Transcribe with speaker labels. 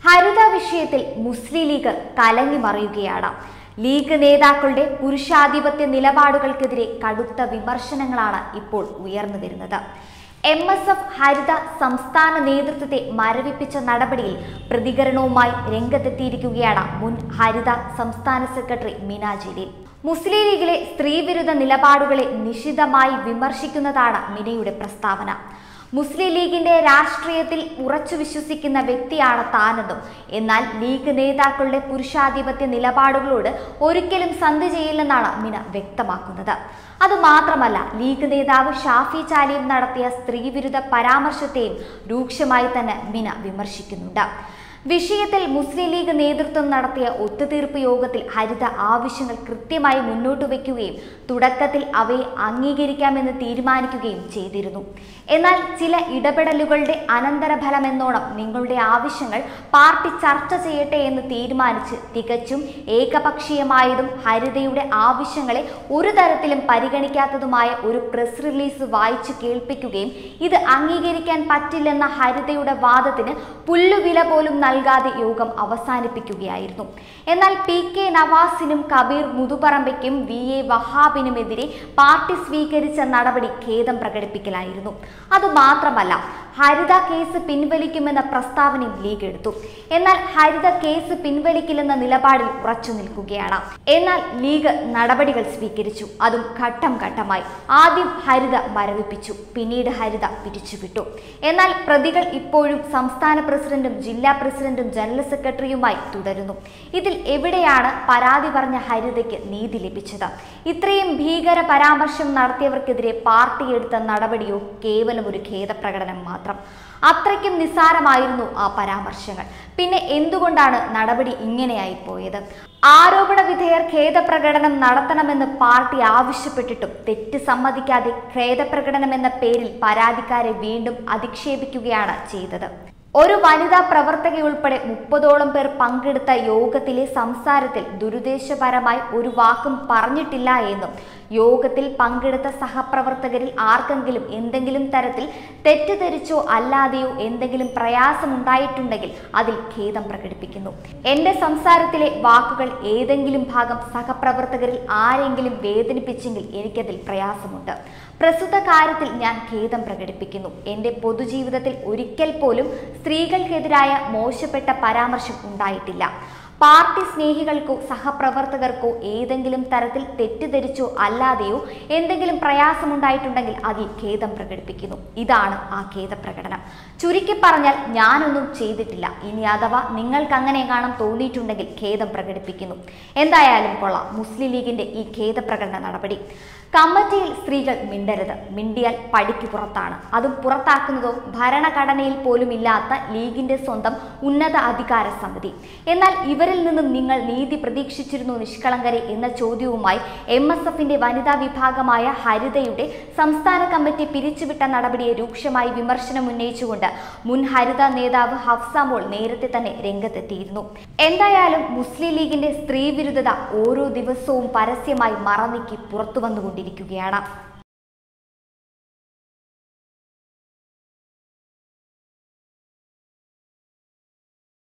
Speaker 1: ഹരിത വിഷയത്തിൽ മുസ്ലിം ലീഗ് കലങ്ങി മറിയുകയാണ് ലീഗ് നേതാക്കളുടെ പുരുഷാധിപത്യ നിലപാടുകൾക്കെതിരെ കടുത്ത വിമർശനങ്ങളാണ് ഇപ്പോൾ ഉയർന്നു വരുന്നത് എം എസ് എഫ് ഹരിത സംസ്ഥാന നേതൃത്വത്തെ മരവിപ്പിച്ച നടപടിയിൽ പ്രതികരണവുമായി രംഗത്തെത്തിയിരിക്കുകയാണ് മുൻ ഹരിത സംസ്ഥാന സെക്രട്ടറി മീന ജലീൽ മുസ്ലിം ലീഗിലെ സ്ത്രീവിരുദ്ധ നിലപാടുകളെ നിശിതമായി വിമർശിക്കുന്നതാണ് മിനയുടെ പ്രസ്താവന മുസ്ലിം ലീഗിന്റെ രാഷ്ട്രീയത്തിൽ ഉറച്ചു വിശ്വസിക്കുന്ന വ്യക്തിയാണ് താനെന്നും എന്നാൽ ലീഗ് നേതാക്കളുടെ പുരുഷാധിപത്യ നിലപാടുകളോട് ഒരിക്കലും സന്ധി ചെയ്യില്ലെന്നാണ് മിന വ്യക്തമാക്കുന്നത് അതുമാത്രമല്ല ലീഗ് നേതാവ് ഷാഫി ചാലിയും നടത്തിയ സ്ത്രീവിരുദ്ധ പരാമർശത്തെയും രൂക്ഷമായി തന്നെ മിന വിമർശിക്കുന്നുണ്ട് വിഷയത്തിൽ മുസ്ലിം ലീഗ് നേതൃത്വം നടത്തിയ ഒത്തുതീർപ്പ് യോഗത്തിൽ ഹരിത ആവശ്യങ്ങൾ കൃത്യമായി മുന്നോട്ട് വയ്ക്കുകയും തുടക്കത്തിൽ അവയെ അംഗീകരിക്കാമെന്ന് തീരുമാനിക്കുകയും ചെയ്തിരുന്നു എന്നാൽ ചില ഇടപെടലുകളുടെ അനന്തരഫലമെന്നോണം നിങ്ങളുടെ ആവശ്യങ്ങൾ പാർട്ടി ചർച്ച ചെയ്യട്ടെ എന്ന് തീരുമാനിച്ച് തികച്ചും ഏകപക്ഷീയമായതും ഹരിതയുടെ ആവശ്യങ്ങളെ ഒരു തരത്തിലും പരിഗണിക്കാത്തതുമായ ഒരു പ്രസ് റിലീസ് വായിച്ചു കേൾപ്പിക്കുകയും ഇത് അംഗീകരിക്കാൻ പറ്റില്ലെന്ന ഹരിതയുടെ വാദത്തിന് പുല്ലുവില പോലും നൽകാതെ യോഗം അവസാനിപ്പിക്കുകയായിരുന്നു എന്നാൽ പി കെ നവാസിനും കബീർ മുതുപറമ്പയ്ക്കും വി എ വഹാബിനുമെതിരെ പാർട്ടി സ്വീകരിച്ച നടപടി ഖേദം പ്രകടിപ്പിക്കലായിരുന്നു അതുമാത്രമല്ല ഹരിത കേസ് പിൻവലിക്കുമെന്ന പ്രസ്താവനയും ലീഗ് എടുത്തു എന്നാൽ ഹരിത കേസ് പിൻവലിക്കില്ലെന്ന നിലപാടിൽ ഉറച്ചു നിൽക്കുകയാണ് എന്നാൽ ലീഗ് നടപടികൾ സ്വീകരിച്ചു അതും ഘട്ടം ഘട്ടമായി ആദ്യം ഹരിത മരവിപ്പിച്ചു പിന്നീട് ഹരിത പിരിച്ചുവിട്ടു എന്നാൽ പ്രതികൾ ഇപ്പോഴും സംസ്ഥാന പ്രസിഡന്റും ജില്ലാ പ്രസിഡന്റും ജനറൽ സെക്രട്ടറിയുമായി തുടരുന്നു ഇതിൽ എവിടെയാണ് പരാതി പറഞ്ഞ ഹരിതയ്ക്ക് നീതി ലഭിച്ചത് ഇത്രയും ഭീകര പരാമർശം നടത്തിയവർക്കെതിരെ പാർട്ടി എടുത്ത നടപടിയോ കേവലം ഒരു ഖേദപ്രകടനം മാത്രം അത്രയ്ക്കും നിസ്സാരമായിരുന്നു ആ പരാമർശങ്ങൾ പിന്നെ എന്തുകൊണ്ടാണ് നടപടി ഇങ്ങനെയായി പോയത് ആരോപണ വിധേയർ ഖേദപ്രകടനം നടത്തണമെന്ന് പാർട്ടി ആവശ്യപ്പെട്ടിട്ടും തെറ്റ് സമ്മതിക്കാതെ ഖേദപ്രകടനം എന്ന പേരിൽ പരാതിക്കാരെ വീണ്ടും അധിക്ഷേപിക്കുകയാണ് ചെയ്തത് ഒരു വനിതാ പ്രവർത്തകയുൾപ്പെടെ മുപ്പതോളം പേർ പങ്കെടുത്ത യോഗത്തിലെ സംസാരത്തിൽ ദുരുദ്ദേശപരമായി ഒരു വാക്കും പറഞ്ഞിട്ടില്ല എന്നും യോഗത്തിൽ പങ്കെടുത്ത സഹപ്രവർത്തകരിൽ ആർക്കെങ്കിലും എന്തെങ്കിലും തരത്തിൽ തെറ്റിദ്ധരിച്ചോ അല്ലാതെയോ എന്തെങ്കിലും പ്രയാസമുണ്ടായിട്ടുണ്ടെങ്കിൽ അതിൽ ഖേദം പ്രകടിപ്പിക്കുന്നു എന്റെ സംസാരത്തിലെ വാക്കുകൾ ഏതെങ്കിലും ഭാഗം സഹപ്രവർത്തകരിൽ ആരെങ്കിലും വേദനിപ്പിച്ചെങ്കിൽ എനിക്കതിൽ പ്രയാസമുണ്ട് പ്രസ്തുത കാര്യത്തിൽ ഞാൻ ഖേദം പ്രകടിപ്പിക്കുന്നു എന്റെ പൊതുജീവിതത്തിൽ ഒരിക്കൽ പോലും സ്ത്രീകൾക്കെതിരായ മോശപ്പെട്ട പരാമർശം ഉണ്ടായിട്ടില്ല പാർട്ടി സ്നേഹികൾക്കോ സഹപ്രവർത്തകർക്കോ ഏതെങ്കിലും തരത്തിൽ തെറ്റിദ്ധരിച്ചോ അല്ലാതെയോ എന്തെങ്കിലും പ്രയാസമുണ്ടായിട്ടുണ്ടെങ്കിൽ അതിൽ ഖേദം പ്രകടിപ്പിക്കുന്നു ഇതാണ് ആ ഖേദപ്രകടനം ചുരുക്കി പറഞ്ഞാൽ ഞാനൊന്നും ചെയ്തിട്ടില്ല ഇനി അഥവാ നിങ്ങൾക്ക് അങ്ങനെ കാണാൻ തോന്നിയിട്ടുണ്ടെങ്കിൽ ഖേദം പ്രകടിപ്പിക്കുന്നു എന്തായാലും കൊള്ളാം മുസ്ലിം ലീഗിന്റെ ഈ ഖേദപ്രകടന നടപടി കമ്മിറ്റിയിൽ സ്ത്രീകൾ മിണ്ടരുത് മിണ്ടിയാൽ പടിക്ക് പുറത്താണ് അതും പുറത്താക്കുന്നതോ ഭരണഘടനയിൽ പോലും ഇല്ലാത്ത ലീഗിന്റെ സ്വന്തം ഉന്നത അധികാര സമിതി എന്നാൽ ഇവരിൽ നിന്നും നിങ്ങൾ നീതി പ്രതീക്ഷിച്ചിരുന്നു നിഷ്കളങ്കരെ എന്ന ചോദ്യവുമായി എം എസ് എഫിന്റെ വനിതാ വിഭാഗമായ ഹരിതയുടെ സംസ്ഥാന കമ്മിറ്റി പിരിച്ചുവിട്ട നടപടിയെ രൂക്ഷമായി വിമർശനം ഉന്നയിച്ചുകൊണ്ട് മുൻ ഹരിത നേതാവ് ഹഫ്സ മോൾ നേരത്തെ തന്നെ രംഗത്തെത്തിയിരുന്നു എന്തായാലും മുസ്ലിം ലീഗിന്റെ സ്ത്രീവിരുദ്ധത ഓരോ ദിവസവും പരസ്യമായി മറനീക്കി പുറത്തു വന്നുകൊണ്ടിരിക്കുകയാണ്